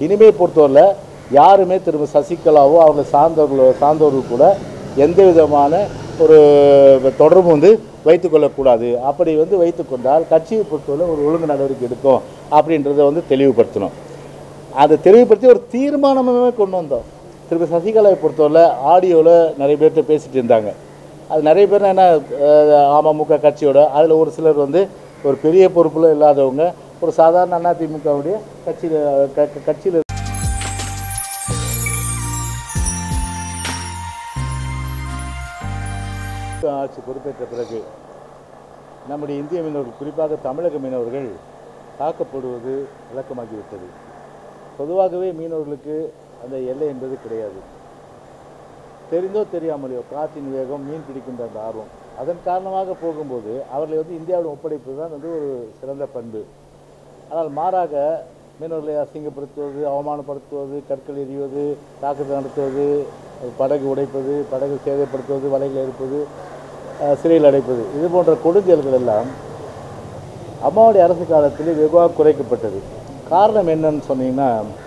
இனிமே பொறுத்தவரையில் யாருமே திரும்ப சசிகலாவோ அவங்க சார்ந்தவர்களோ சார்ந்தவர்கள் கூட எந்த விதமான ஒரு தொடர்பு வந்து வைத்துக்கொள்ளக்கூடாது அப்படி வந்து வைத்துக்கொண்டால் கட்சியை பொறுத்தவரை ஒரு ஒழுங்கு நடவடிக்கை எடுக்கும் அப்படின்றத வந்து தெளிவுபடுத்தணும் அதை தெளிவுபடுத்தி ஒரு தீர்மானமே கொண்டு வந்தோம் திரும்ப சசிகலாவை பொறுத்தவரை ஆடியோவில் நிறைய பேர்கிட்ட பேசிட்டு இருந்தாங்க அது நிறைய பேர் என்ன அஹ், அமமுக கட்சியோட அதில் ஒரு சிலர் வந்து ஒரு பெரிய பொறுப்பில் இல்லாதவங்க ஒரு சாதாரண அதிமுகவுடைய கட்சியில் க க- கட்சியில் ஆட்சி பொறுப்பேற்ற பிறகு நம்முடைய இந்திய மீனவர்கள் குறிப்பாக தமிழக மீனவர்கள் தாக்கப்படுவது விளக்கமாகிவிட்டது பொதுவாகவே மீனவர்களுக்கு அந்த எல்லை என்பது கிடையாது தெரிந்தோ தெரியாமலையோ காற்றின் வேகம் மீன் பிடிக்கின்ற அந்த ஆர்வம் அதன் காரணமாக போகும்போது அவர்களை வந்து இந்தியாவில் ஒப்படைப்பது தான் வந்து ஒரு சிறந்த பண்பு ஆனால் மாறாக மீனவர்களை அசிங்கப்படுத்துவது அவமானப்படுத்துவது கற்கள் எறிவது தாக்குதல் நடத்துவது படகு உடைப்பது படகு சேதப்படுத்துவது வலைகள் எடுப்பது அஹ், சிறையில் அடைப்பது இது போன்ற கொடுஞ்செயல்கள் எல்லாம் அம்மாவுடைய அரசு காலத்தில் வெகுவாக குறைக்கப்பட்டது காரணம் என்னன்னு சொன்னீங்கன்னா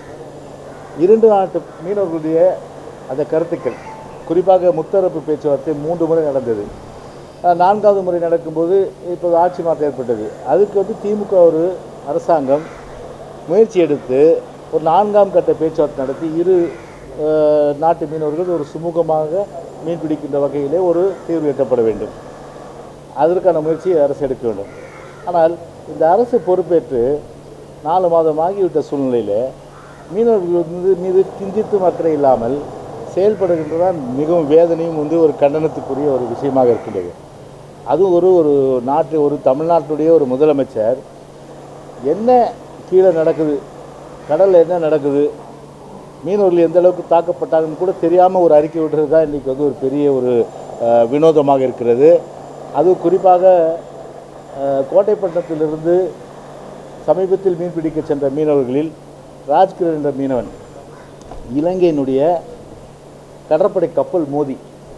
இரண்டு நாட்டு மீனவர்களுடைய அந்த கருத்துக்கள் குறிப்பாக முத்தரப்பு பேச்சுவார்த்தை மூன்று முறை நடந்தது அஹ் நான்காவது முறை நடக்கும்போது இப்போது ஆட்சி மாற்றம் ஏற்பட்டது அதுக்கு வந்து திமுக ஒரு அரசாங்கம் முயற்சி எடுத்து ஒரு நான்காம் கட்ட பேச்சுவார்த்தை நடத்தி இரு அஹ், நாட்டு மீனவர்கள் ஒரு சுமூகமாக மீன் பிடிக்கின்ற வகையிலே ஒரு தீர்வு எட்டப்பட வேண்டும் அதற்கான முயற்சியை அரசு எடுக்க வேண்டும் ஆனால் இந்த அரசு பொறுப்பேற்று நாலு மாதம் ஆகிவிட்ட சூழ்நிலையில் மீனவர்கள் வந்து மீது கிஞ்சித்தும் அக்கறை இல்லாமல் செயல்படுகின்றதான் மிகவும் வேதனையும் வந்து ஒரு கண்டனத்துக்குரிய ஒரு விஷயமாக இருக்கின்றது அதுவும் ஒரு ஒரு நாட்டு ஒரு தமிழ்நாட்டுடைய ஒரு முதலமைச்சர் என்ன கீழே நடக்குது கடலில் என்ன நடக்குது மீனவர்கள் எந்த அளவுக்கு தாக்கப்பட்டாங்கன்னு கூட தெரியாமல் ஒரு அறிக்கை விடுறது தான் இன்றைக்கி வந்து ஒரு பெரிய ஒரு அஹ், வினோதமாக இருக்கிறது அது குறிப்பாக அஹ், கோட்டைப்பட்டினத்திலிருந்து சமீபத்தில் மீன் பிடிக்க சென்ற மீனவர்களில் ராஜ்கிரண் என்ற மீனவன் இலங்கையினுடைய கடற்படை கப்பல் மோதி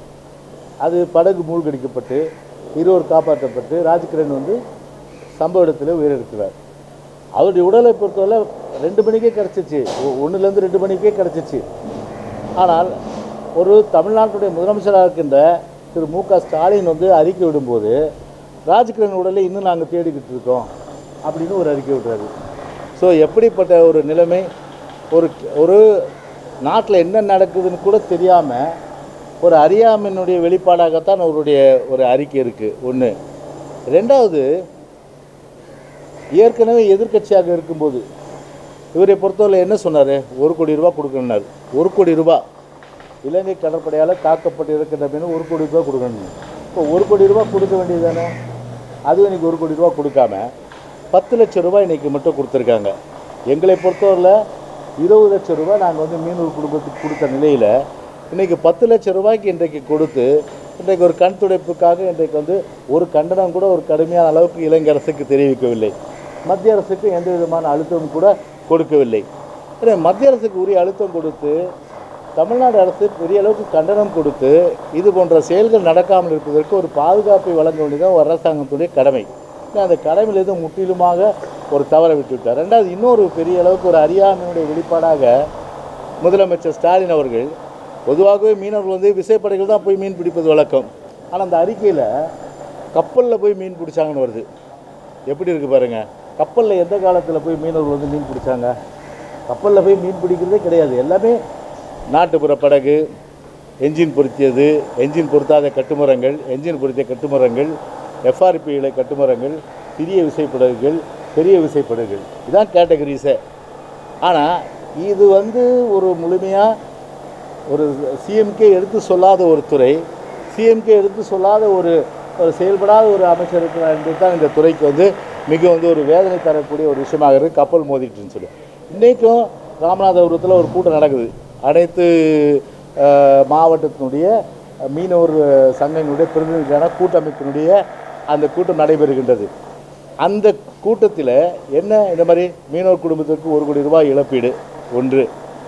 அது படகு மூழ்கடிக்கப்பட்டு இருவர் காப்பாற்றப்பட்டு ராஜ்கிரண் வந்து சம்பவ இடத்துல உயிரிழக்கிறார் அவருடைய உடலை பொறுத்தவரை ரெண்டு மணிக்கே கிடச்சிச்சு ஒன்றுலேருந்து ரெண்டு மணிக்கே கிடச்சிச்சு ஆனால் ஒரு தமிழ்நாட்டுடைய முதலமைச்சராக இருக்கின்ற திரு மு க ஸ்டாலின் வந்து அறிக்கை விடும்போது ராஜ்கிரண் உடலை இன்னும் நாங்கள் தேடிக்கிட்டு இருக்கோம் அப்படின்னு ஒரு அறிக்கை விடுறாரு ஸோ எப்படிப்பட்ட ஒரு நிலைமை ஒரு ஒரு நாட்டில் என்ன நடக்குதுன்னு கூட தெரியாமல் ஒரு அறியாமையினுடைய வெளிப்பாடாகத்தான் அவருடைய ஒரு அறிக்கை இருக்குது ஒன்று ரெண்டாவது ஏற்கனவே எதிர்க்கட்சியாக இருக்கும்போது இவரை பொறுத்தவரை என்ன சொன்னார் ஒரு கோடி ரூபா கொடுக்கணுன்னாரு ஒரு கோடி ரூபா இலங்கை கடற்படையால் காக்கப்பட்டு இருக்கின்ற மீன் ஒரு கோடி ரூபா கொடுக்கணும் இப்போ ஒரு கோடி ரூபா கொடுக்க வேண்டியது தானே அதுவும் இன்றைக்கி ஒரு கோடி ரூபா கொடுக்காம பத்து லட்சம் ரூபாய் இன்றைக்கி மட்டும் கொடுத்துருக்காங்க எங்களை பொறுத்தவரையில் இருபது லட்சம் ரூபாய் நாங்கள் வந்து மீனவர் குடும்பத்துக்கு கொடுத்த நிலையில் இன்றைக்கி பத்து லட்சம் ரூபாய்க்கு இன்றைக்கு கொடுத்து இன்றைக்கு ஒரு கண் துடைப்புக்காக இன்றைக்கு வந்து ஒரு கண்டனம் கூட ஒரு கடுமையான அளவுக்கு இலங்கை அரசுக்கு தெரிவிக்கவில்லை மத்திய அரசுக்கு எந்த விதமான அழுத்தமும் கூட கொடுக்கவில்லை எனவே மத்திய அரசுக்கு உரிய அழுத்தம் கொடுத்து தமிழ்நாடு அரசு பெரிய அளவுக்கு கண்டனம் கொடுத்து இது போன்ற செயல்கள் நடக்காமல் இருப்பதற்கு ஒரு பாதுகாப்பை வழங்க வேண்டியது ஒரு அரசாங்கத்துடைய கடமை ஆனா, அந்த கடமையிலிருந்து முற்றிலுமாக ஒரு தவற விட்டுவிட்டார் ரெண்டாவது இன்னொரு பெரிய அளவுக்கு ஒரு அறியாமையுடைய வெளிப்பாடாக முதலமைச்சர் ஸ்டாலின் அவர்கள் பொதுவாகவே மீனவர்கள் வந்து விசைப்படைகள் தான் போய் மீன் பிடிப்பது வழக்கம் ஆனால் அந்த அறிக்கையில் கப்பலில் போய் மீன் பிடிச்சாங்கன்னு வருது எப்படி இருக்குது பாருங்க கப்பலில் எந்த காலத்தில் போய் மீனவர்கள் வந்து மீன் பிடிச்சாங்க கப்பலில் போய் மீன் பிடிக்கிறதே கிடையாது எல்லாமே நாட்டுப்புற படகு என்ஜின் பொருத்தியது என்ஜின் பொருத்தாத கட்டுமரங்கள் என்ஜின் பொருத்திய கட்டுமரங்கள் எஃப்ஆர்பி இலை கட்டுமரங்கள் சிறிய விசைப்படகுகள் பெரிய விசைப்படகுகள் இதான் கேட்டகரிஸே ஆனால் இது வந்து ஒரு முழுமையாக ஒரு சிஎம்கே எடுத்து சொல்லாத ஒரு துறை சிஎம்கே எடுத்து சொல்லாத ஒரு ஒரு செயல்படாத ஒரு அமைச்சர் இருக்கிறார் என்பது தான் இந்த துறைக்கு வந்து மிக வந்து ஒரு வேதனை தரக்கூடிய ஒரு விஷயமாக இருக்குது கப்பல் மோதிட்டுன்னு சொல்லி இன்றைக்கும் ராமநாதபுரத்தில் ஒரு கூட்டம் நடக்குது அனைத்து அஹ், மாவட்டத்தினுடைய மீனவர் சங்கங்களுடைய பிரதிநிதிகளான கூட்டமைப்பினுடைய அந்த கூட்டம் நடைபெறுகின்றது அந்த கூட்டத்தில் என்ன இந்த மாதிரி மீனவர் குடும்பத்திற்கு ஒரு கோடி ரூபாய் இழப்பீடு ஒன்று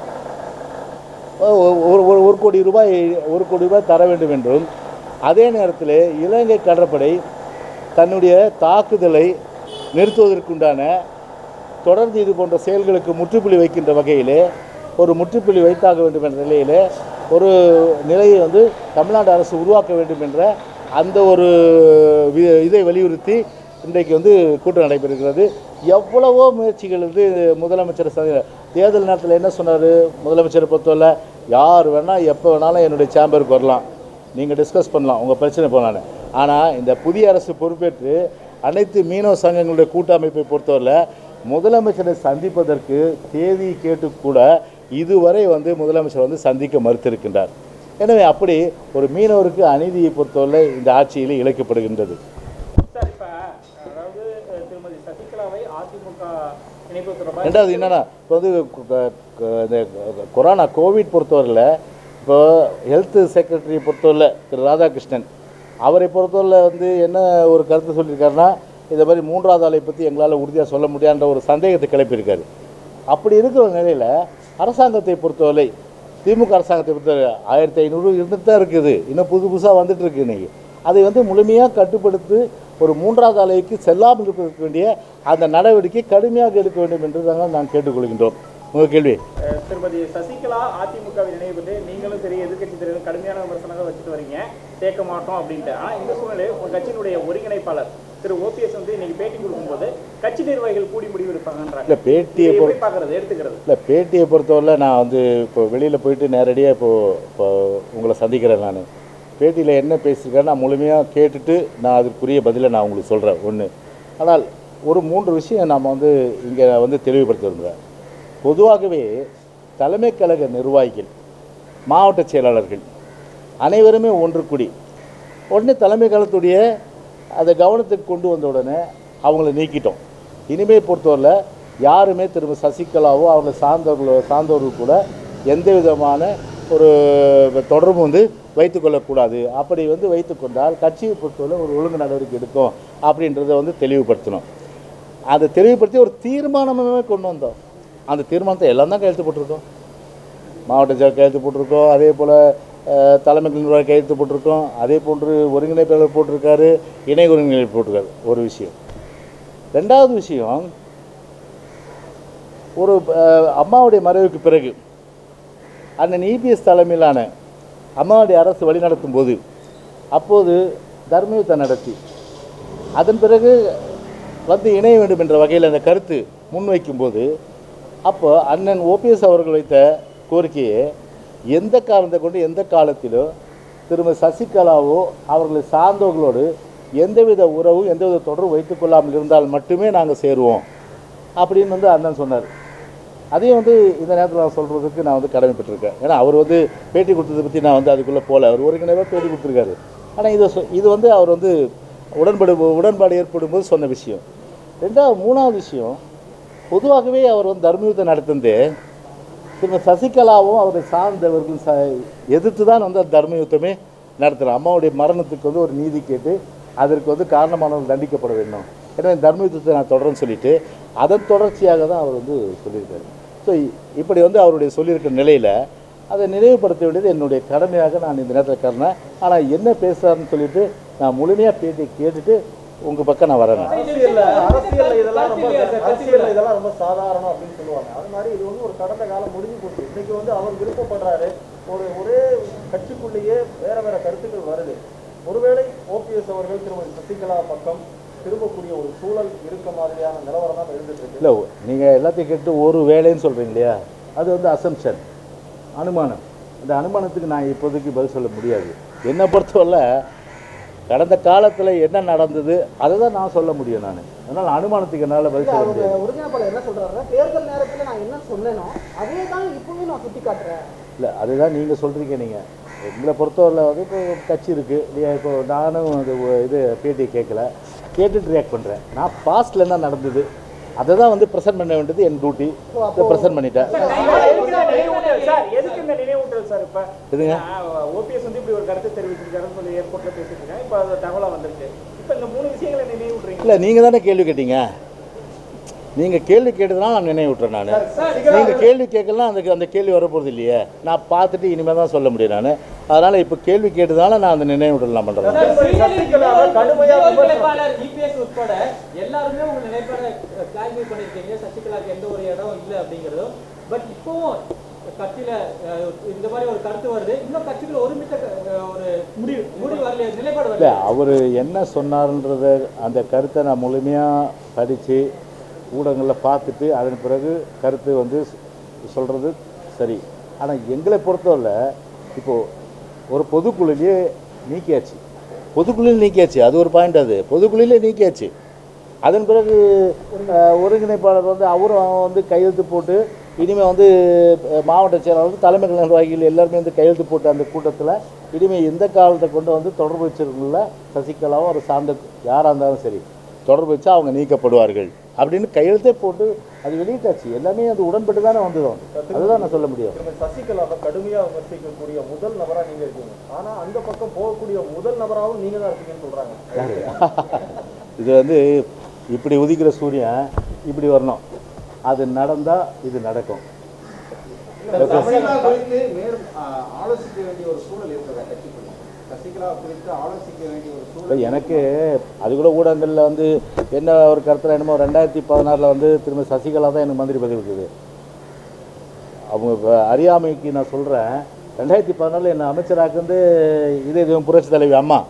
ஒரு ஒரு ஒரு கோடி ரூபாய் ஒரு கோடி ரூபாய் தர வேண்டும் என்றும் அதே நேரத்தில் இலங்கை கடற்படை தன்னுடைய தாக்குதலை நிறுத்துவதற்குண்டான தொடர்ந்து இது போன்ற செயல்களுக்கு முற்றுப்புள்ளி வைக்கின்ற வகையிலே ஒரு முற்றுப்புள்ளி வைத்தாக வேண்டும் என்ற நிலையிலே ஒரு நிலையை வந்து தமிழ்நாடு அரசு உருவாக்க வேண்டும் என்ற அந்த ஒரு வி- இதை வலியுறுத்தி இன்றைக்கு வந்து கூட்டம் நடைபெறுகிறது எவ்வளவோ முயற்சிகள் வந்து முதலமைச்சர் ச- தேர்தல் நேரத்தில் என்ன சொன்னார் முதலமைச்சரை பொறுத்தவரை யார் வேணால் எப்போ வேணாலும் என்னுடைய சேம்பருக்கு வரலாம் நீங்கள் டிஸ்கஸ் பண்ணலாம் உங்கள் பிரச்சனை போகலான்னு ஆனால் இந்த புதிய அரசு பொறுப்பேற்று அனைத்து மீனவ சங்கங்களுடைய கூட்டமைப்பை பொறுத்தவரை முதலமைச்சரை சந்திப்பதற்கு தேதி கேட்டு கூட இதுவரை வந்து முதலமைச்சர் வந்து சந்திக்க மறுத்திருக்கின்றார் எனவே அப்படி ஒரு மீனவருக்கு அநீதியை பொறுத்தவரை இந்த ஆட்சியில் இழைக்கப்படுகின்றது சார் இப்ப அதாவது அஹ், திருமதி சசிகலாவை அதிமுக இணைப்பு தொடர்பாக ரெண்டாவது என்னன்னா இப்போ வந்து கு- கு- கு- இந்த கொரோனா கோவிட் பொறுத்தவரையில் இப்போ ஹெல்த் செக்ரட்டரி பொறுத்தவரையில் திரு ராதாகிருஷ்ணன் அவரை பொறுத்தவரையில் வந்து என்ன ஒரு கருத்து சொல்லியிருக்காருன்னா இந்த மாதிரி மூன்றாவது ஆளை பற்றி எங்களால் உறுதியாக சொல்ல முடியான்ற ஒரு சந்தேகத்தை கிளப்பியிருக்காரு அப்படி இருக்கிற நிலையில் அரசாங்கத்தை பொறுத்தவரை திமுக அரசாங்கத்தை பொறுத்தவரை ஆயிரத்தி ஐநூறு இருந்துட்டு தான் இருக்குது இன்னும் புது புதுசாக வந்துட்டு இருக்கு இன்னைக்கு அதை வந்து முழுமையாக கட்டுப்படுத்தி ஒரு மூன்றாவது அலைக்கு செல்லாமல் இருப்பதற்கு வேண்டிய அந்த நடவடிக்கை கடுமையாக எடுக்க வேண்டும் என்று நாங்கள் நான் கேட்டுக்கொள்கின்றோம் உங்கள் கேள்வி அஹ், திருமதி சசிகலா அதிமுகவில் இணைவது நீங்களும் சரி எதிர்க்கட்சி தலைவர் கடுமையான விமர்சனங்கள் வச்சுட்டு வரீங்க சேர்க்க மாட்டோம் அப்படின்ட்டு ஆனா இந்த சூழ்நிலையில் உங்க கட்சியினுடைய ஒருங்கிணைப்பாளர் திரு ஓபிஎஸ் வந்து இன்னைக்கு பேட்டி கொடுக்கும்போது கட்சி நிர்வாகிகள் கூடி முடிவு எடுப்பாங்கன்றாங்க இல்லை பேட்டியை இதை பொறு எப்படி பாக்குறது எடுத்துக்கிறது இல்லை பேட்டியை பொறுத்தவரை நான் வந்து இப்போ வெளியில் போயிட்டு நேரடியாக இப்போது இப்போ உங்களை சந்திக்கிறேன் நான் பேட்டியில் என்ன பேசியிருக்கேன் நான் முழுமையாக கேட்டுட்டு நான் அதுக்குரிய பதிலை நான் உங்களுக்கு சொல்கிறேன் ஒன்று ஆனால் ஒரு மூன்று விஷயம் நாம் வந்து இங்கே வந்து தெளிவுபடுத்த விரும்புகிறேன் பொதுவாகவே தலைமை கழக நிர்வாகிகள் மாவட்ட செயலாளர்கள் அனைவருமே ஒன்று கூடி உடனே தலைமை கழகத்துடைய அதை கவனத்துக்கு கொண்டு வந்த உடனே அவங்கள நீக்கிட்டோம் இனிமேல் பொறுத்தவரையில் யாருமே திரும்ப சசிகலாவோ அவங்க சார்ந்தவர்களோ சார்ந்தவர்கள் கூட எந்த விதமான ஒரு தொடர்பு வந்து வைத்துக்கொள்ளக்கூடாது அப்படி வந்து வைத்துக்கொண்டால் கட்சியை பொறுத்தவரை ஒரு ஒழுங்கு நடவடிக்கை எடுக்கும் அப்படின்றத வந்து தெளிவுபடுத்தணும் அதை தெளிவுபடுத்தி ஒரு தீர்மானமே கொண்டு வந்தோம் அந்த தீர்மானத்தை எல்லாம் தான் கையெழுத்து போட்டிருக்கோம் மாவட்ட செயலர் கையெழுத்து போட்டிருக்கோம் அதே போல் தலைமை நிர்வாகி கையெழுத்து போட்டிருக்கோம் அதே போன்று ஒருங்கிணைப்பாளர் போட்டிருக்காரு இணை ஒருங்கிணைப்பு போட்டிருக்காரு ஒரு விஷயம் ரெண்டாவது விஷயம் ஒரு அஹ், அம்மாவுடைய மறைவுக்கு பிறகு அண்ணன் இபிஎஸ் தலைமையிலான அம்மாவுடைய அரசு வழிநடத்தும் போது அப்போது தர்மயுத்தம் நடத்தி அதன் பிறகு வந்து இணைய வேண்டும் என்ற வகையில் அந்த கருத்து முன்வைக்கும்போது அப்போ அண்ணன் ஓபிஎஸ் அவர்கள் வைத்த கோரிக்கையை எந்த காரணத்தை கொண்டு எந்த காலத்திலும் திருமதி சசிகலாவோ அவர்களை சார்ந்தவர்களோடு எந்தவித உறவும் எந்தவித தொடர்பு வைத்துக்கொள்ளாமல் இருந்தால் மட்டுமே நாங்கள் சேருவோம் அப்படின்னு வந்து அண்ணன் சொன்னார் அதையும் வந்து இந்த நேரத்தில் நான் சொல்கிறதுக்கு நான் வந்து கடமைப்பட்டிருக்கேன் ஏன்னா அவர் வந்து பேட்டி கொடுத்ததை பற்றி நான் வந்து அதுக்குள்ளே போகல அவர் ஒருங்கிணைவாக பேட்டி கொடுத்துருக்காரு ஆனால் இதை சொ இது வந்து அவர் வந்து உடன்படு உடன்பாடு ஏற்படும் போது சொன்ன விஷயம் ரெண்டாவது மூணாவது விஷயம் பொதுவாகவே அவர் வந்து தர்மயுத்தம் நடத்துனது திரும்ப சசிகலாவும் அவரை சார்ந்தவர்கள் ச எதிர்த்து தான் வந்து அந்த தர்ம யுத்தமே நடத்துகிறார் அம்மாவுடைய மரணத்துக்கு வந்து ஒரு நீதி கேட்டு அதற்கு வந்து காரணமானவர்கள் தண்டிக்கப்பட வேண்டும் எனவே தர்ம யுத்தத்தை நான் தொடர்ந்து சொல்லிட்டு அதன் தொடர்ச்சியாக தான் அவர் வந்து சொல்லியிருக்காரு ஸோ இப்படி வந்து அவருடைய சொல்லியிருக்கிற நிலையில் அதை நினைவுபடுத்த வேண்டியது என்னுடைய கடமையாக நான் இந்த நேரத்தில் கருனேன் ஆனால் என்ன பேசுகிறாருன்னு சொல்லிட்டு நான் முழுமையாக பேட்டி கேட்டுட்டு உங்கள் பக்கம் நான் வரேன் அரசியல்ல அரசியல்ல இதெல்லாம் ரொம்ப அரசியல்ல இதெல்லாம் ரொம்ப சாதாரணம் அப்படின்னு சொல்லுவாங்க அது மாதிரி இது வந்து ஒரு கடந்த காலம் முடிஞ்சு போச்சு இன்னைக்கு வந்து அவர் விருப்பப்படுறாரு ஒரு ஒரே கட்சிக்குள்ளேயே வேற வேற கருத்துக்கள் வருது ஒருவேளை ஓபிஎஸ் அவர்கள் திருமதி சசிகலா பக்கம் திரும்பக்கூடிய ஒரு சூழல் இருக்க மாதிரியான நிலவரம் தான் இருந்துட்டு இருக்கு இல்லை நீங்கள் எல்லாத்தையும் கேட்டு ஒரு வேலைன்னு சொல்கிறீங்க இல்லையா அது வந்து அசம்ஷன் அனுமானம் இந்த அனுமானத்துக்கு நான் இப்போதைக்கு பதில் சொல்ல முடியாது என்னை பொறுத்தவரை கடந்த காலத்தில் என்ன நடந்தது அதை தான் நான் சொல்ல முடியும் நான் அதனால் அனுமானத்துக்கு என்னால் பதில் சொல்ல முடியாது அவருடைய ஒருங்கிணைப்பாளர் என்ன சொல்றாருன்னா தேர்தல் நேரத்துல நான் என்ன சொன்னேனோ அதே தான் இப்பவும் நான் சுட்டி காட்டுறேன் இல்லை அதுதான் நீங்கள் சொல்கிறீங்க நீங்கள் எங்களை பொறுத்தவரையில் வந்து இப்போ கட்சி இருக்குது இல்லையா இப்போ நானும் அது ஒ- இது பேட்டியை கேட்கல கேட்டுட்டு ரியாக்ட் பண்ணுறேன் நான் பாஸ்ட்டில் என்ன நடந்தது அதை தான் வந்து ப்ரெசென்ட் பண்ண வேண்டியது என் டியூட்டி இதை ப்ரெசென்ட் பண்ணிட்டேன் எதுக்கு இந்த நினைவூட்டல் சார் எதுக்கு இந்த நினைவூட்டல் சார் இப்ப எதுங்க? ஓபிஎஸ் வந்து இப்படி ஒரு கருத்து தெரிவிச்சிருக்காருன்னு சொல்லி ஏர்போர்ட்ல பேசிட்டு இருக்காங்க இப்ப அது தகவலா வந்திருக்கு இப்ப இந்த மூணு விஷயங்களை நினைவூட்டுறீங்க இல்லை நீங்கள் தானே கேள்வி கேட்டீங்க நீங்கள் கேள்வி கேட்டதுனால நான் நினைவு விட்டுறேன் நான் நீங்கள் கேள்வி கேட்கலாம் அந்த அந்த கேள்வி வரப்போகிறது இல்லையே நான் பார்த்துட்டு இனிமேல் தான் சொல்ல முடியும் நான் அதனால் இப்போ கேள்வி கேட்டதால நான் அந்த நினைவுடன் நான் பண்ணுறேன் சசிகலாவை கடுமையா விமர்சனம் நிலைப்பாளர் இபிஎஸ் உட்பட எல்லாருமே உங்க நிலைப்பாடை கிளாரிஃபை பண்ணிருக்கீங்க சசிகலாக்கு எந்த ஒரு இடம் இல்லை அப்படிங்கிறதும் பட் இப்போவும் கட்சியில அஹ், இந்த மாதிரி ஒரு கருத்து வருது இன்னும் கட்சிகள் ஒருமித்த அஹ், ஒரு முடிவு முடிவு வரல நிலைப்பாடு இல்லை வரல அவர் என்ன சொன்னார்ன்றத அந்த கருத்தை நான் முழுமையாக படித்து ஊடகங்களில் பார்த்துட்டு அதன் பிறகு கருத்து வந்து சொல்கிறது சரி ஆனால் எங்களை பொறுத்தவரை இப்போது ஒரு பொதுக்குழுலையே நீக்கியாச்சு பொதுக்குழுவில் நீக்கியாச்சு அது ஒரு பாயிண்ட் அது பொதுக்குழுவிலே நீக்கியாச்சு அதன் பிறகு அஹ், ஒருங்கிணைப்பாளர் வந்து அவரும் வந்து கையெழுத்து போட்டு இனிமேல் வந்து அஹ், மாவட்ட செயலாளர் தலைமை நிர்வாகிகள் எல்லாருமே வந்து கையெழுத்து போட்ட அந்த கூட்டத்தில் இனிமேல் எந்த காலத்தை கொண்டு வந்து தொடர்பு வச்சிருக்கல சசிகலாவோ ஒரு சார்ந்த யாராக இருந்தாலும் சரி தொடர்பு வச்சா அவங்க நீக்கப்படுவார்கள் அப்படின்னு கையெழுத்தே போட்டு அது வெளியிட்டாச்சு எல்லாமே அது உடன்பட்டு தானே வந்ததும் அதுதான் நான் சொல்ல முடியும் திருமதி சசிகலாவை கடுமையா விமர்சிக்கக்கூடிய முதல் நபரா நீங்க இருக்கீங்க ஆனா அந்த பக்கம் போகக்கூடிய முதல் நபராகவும் நீங்க தான் இருக்கீங்கன்னு சொல்றாங்க இது வந்து இப்படி உதிக்கிற சூரியன் இப்படி வரணும் அது நடந்தால் இது நடக்கும் சசிகலா குறித்து மேலும் ஆ, ஆலோசிக்க வேண்டிய ஒரு சூழல் இருக்கிறதா கட்சிக்குள்ள சசிகலா குறித்து ஆலோசிக்க வேண்டிய ஒரு இப்போ சூழல் எனக்கு அது கூட ஊடகங்களில் வந்து என்ன ஒரு கருத்தில் என்னமோ ரெண்டாயிரத்தி பதினாறில் வந்து திரும்ப சசிகலா தான் எனக்கு மந்திரி பதவி இருக்குது அவங்க இப்ப அறியாமைக்கு நான் சொல்கிறேன் ரெண்டாயிரத்தி பதினாலில் என்னை அமைச்சராக்குந்து இதே இதுவும் புரட்சி தலைவி அம்மா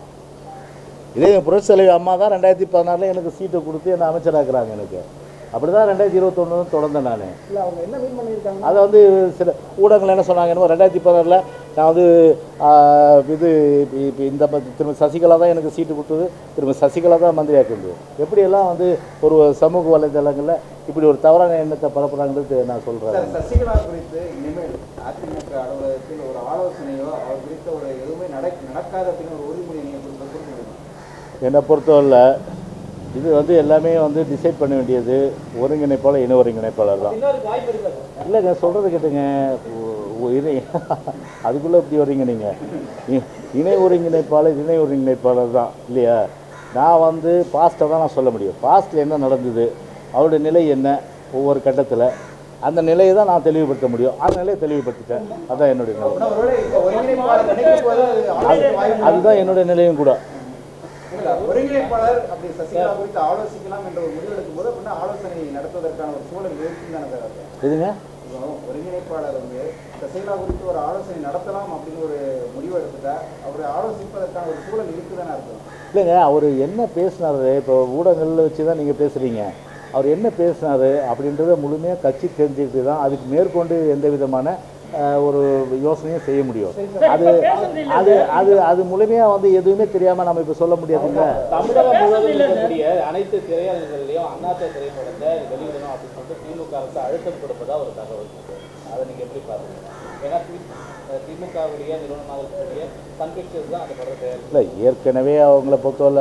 இதே புரட்சி தலைவி அம்மா தான் ரெண்டாயிரத்தி பதினாறில் எனக்கு சீட்டை கொடுத்து என்னை அமைச்சராக்குறாங்க எனக்கு அப்படி தான் ரெண்டாயிரத்தி இருபத்தொன்று தொடர்ந்தேன் நான் இல்ல அவங்க என்ன மீன் பண்ணியிருக்காங்க அதை வந்து சில ஊடகங்கள் என்ன சொன்னாங்க என்னமோ ரெண்டாயிரத்தி பதினாறில் நான் வந்து ஆஹ், இது இப்ப- இப்ப இந்த ப- திரும்ப சசிகலா தான் எனக்கு சீட்டு கொடுத்தது திரும்ப சசிகலா தான் மந்திரி ஆக்குது எப்படியெல்லாம் வந்து ஒரு சமூக வலைதளங்களில் இப்படி ஒரு தவறான எண்ணத்தை பரப்புறாங்கிறது நான் சார் சொல்கிறேன் சசிகலா குறித்து இனிமேல் அதிமுக அலுவலகத்தில் ஒரு ஆலோசனையோ அவர் குறித்த ஒரு எதுவுமே நடக்க நடக்காத அப்படின்னு ஒரு உறுதிமொழி நீங்கள் கொடுக்க கொடுக்க முடியுமா என்னை பொறுத்தவரையில் இது வந்து எல்லாமே வந்து டிசைட் பண்ண வேண்டியது ஒருங்கிணைப்பாளர் இணை ஒருங்கிணைப்பாளர் தான் இன்னொரு வாய்ப்பு இருக்கு சார் இல்லைங்க சொல்கிறது கேட்டுங்க ஒ- ஒ- இணை அதுக்குள்ளே இப்படி வரீங்க நீங்கள் இணை ஒருங்கிணைப்பாளர் இணை ஒருங்கிணைப்பாளர் தான் இல்லையா நான் வந்து பாஸ்ட்டை தான் நான் சொல்ல முடியும் பாஸ்ட்டில் என்ன நடந்தது அவருடைய நிலை என்ன ஒவ்வொரு கட்டத்தில் அந்த நிலையை தான் நான் தெளிவுபடுத்த முடியும் அந்த நிலையை தெளிவுபடுத்திட்டேன் அதான் என்னுடைய நிலை ஆனால் ஒருவேளை இப்போ ஒருங்கிணைப்பாளர் நினைக்கும் போது அது ஆலோசனை வாய்ப்பு அதுதான் என்னுடைய நிலையும் கூட இல்ல, ஒருங்கிணைப்பாளர் அப்படி சசிகலா குறித்து ஆலோசிக்கலாம் என்ற ஒரு முடிவெடுக்கும் போது அப்படின்னா ஆலோசனை நடத்துவதற்கான ஒரு சூழல் இருக்குன்னு தானே சார் அர்த்தம்? எதுங்க இப்போ ஒருங்கிணைப்பாளர் வந்து சசிகலா குறித்து ஒரு ஆலோசனை நடத்தலாம் அப்படின்னு ஒரு முடிவு எடுத்துட்டா அவர் ஆலோசிப்பதற்கான ஒரு சூழல் இருக்குதானே அர்த்தம் இல்லைங்க அவர் என்ன பேசினாரு இப்போ ஊடகங்களில் வச்சு தான் நீங்கள் பேசுகிறீங்க அவர் என்ன பேசினாரு அப்படின்றத முழுமையாக கட்சி தெரிஞ்சுக்கிட்டு தான் அதுக்கு மேற்கொண்டு எந்த விதமான அஹ், ஒரு யோசனையும் செய்ய முடியும் அது அது அது அது முழுமையாக வந்து எதுவுமே தெரியாமல் நம்ம இப்போ சொல்ல முடியாதுங்க தமிழகம் முழுவதும் இருக்கக்கூடிய அனைத்து திரையரங்குகள்லையும் அண்ணாத்த திரைப்படத்தை வெளியிடணும் அப்படின்னு சொல்லிட்டு திமுக அரசு அழுத்தம் கொடுப்பதா ஒரு தகவல் இருக்கு. அதை நீங்க எப்படி பாக்குறீங்க ஏன்னா தி- அஹ் திமுகவுடைய நிறுவனமாக இருக்கக்கூடிய சன் பிக்சர்ஸ் தான் அந்த படத்தை தயாரிச்சு இல்லை ஏற்கனவே அவங்கள பொறுத்தவரை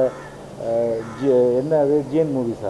அஹ், ஜி- என்ன அது ஜிஎன் மூவிஸா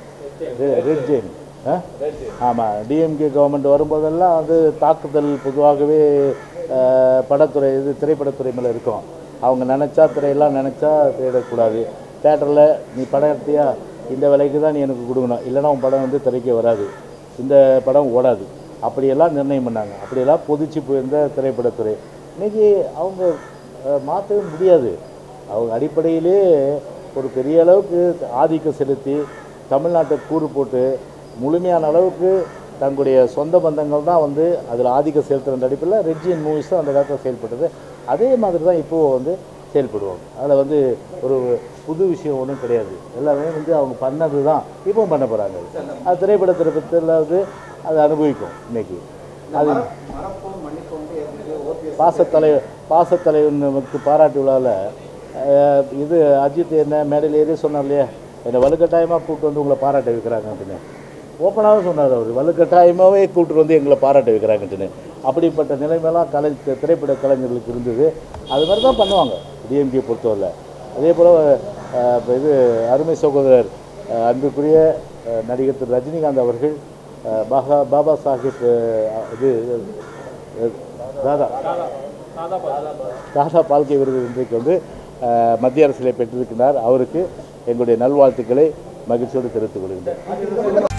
ரெட் ஜெயின் ஆ ஆமாம் டிஎம்கே கவர்மெண்ட் வரும்போதெல்லாம் வந்து தாக்குதல் பொதுவாகவே அஹ், படத்துறை இது திரைப்படத்துறை மேலே இருக்கும் அவங்க நினச்சா திரையெல்லாம் நினச்சா திரையிடக்கூடாது தேட்டரில் நீ படம் எடுத்தியா இந்த விலைக்கு தான் நீ எனக்கு கொடுக்கணும் இல்லைன்னா உன் படம் வந்து திரைக்கே வராது இந்த படம் ஓடாது அப்படியெல்லாம் நிர்ணயம் பண்ணாங்க அப்படியெல்லாம் பொதிச்சு போயிருந்த திரைப்படத்துறை இன்னைக்கு அவங்க அஹ், மாற்றவே முடியாது அவங்க அடிப்படையிலே ஒரு பெரிய அளவுக்கு ஆதிக்கம் செலுத்தி தமிழ்நாட்டை கூறு போட்டு முழுமையான அளவுக்கு தங்களுடைய சொந்த பந்தங்கள் தான் வந்து அதில் ஆதிக்கம் செலுத்துகிற அடிப்படையில் ரெட்ஜியன் மூவிஸ் தான் அந்த காலத்தில் செயல்பட்டது அதே மாதிரி தான் இப்போது வந்து செயல்படுவாங்க அதில் வந்து ஒரு புது விஷயம் ஒன்றும் கிடையாது எல்லாமே வந்து அவங்க பண்ணது தான் இப்பவும் பண்ண போகிறாங்க அது திரைப்படத்தை பற்றியில் வந்து அதை அனுபவிக்கும் இன்னைக்கு அது மறப்போம் மன்னிப்போம் வந்து ஏற்கனவே ஓபிஎஸ் பாசத்தலை பாசத்தலைவனுக்கு பாராட்டு விழாவில் இது அஜித் என்ன மேடையில் ஏறி சொன்னார் இல்லையா என்னை வலுக்கட்டாயமாக கூப்பிட்டு வந்து உங்களை பாராட்ட வைக்கிறாங்க அப்படின்னு ஓப்பனாகவே சொன்னார் அவர் வலுக்கட்டாயமாகவே கூப்பிட்டு வந்து எங்களை பாராட்ட வைக்கிறாங்கன்னு அப்படிப்பட்ட நிலைமையெல்லாம் கலை திரைப்பட கலைஞர்களுக்கு இருந்தது அது மாதிரி தான் பண்ணுவாங்க டிஎம்கே பொறுத்தவரை அதே போல் இது அருமை சகோதரர் அஹ், அன்புக்குரிய அஹ், நடிகர் திரு ரஜினிகாந்த் அவர்கள் அஹ், பாபா பாபா சாஹிப் அஹ், இது அஹ், தாதா தாதா பால்கே விருது இன்றைக்கு வந்து அஹ், மத்திய அரசிலே பெற்றிருக்கிறார் அவருக்கு எங்களுடைய நல்வாழ்த்துக்களை மகிழ்ச்சியோடு தெரிவித்துக் கொள்கின்றேன்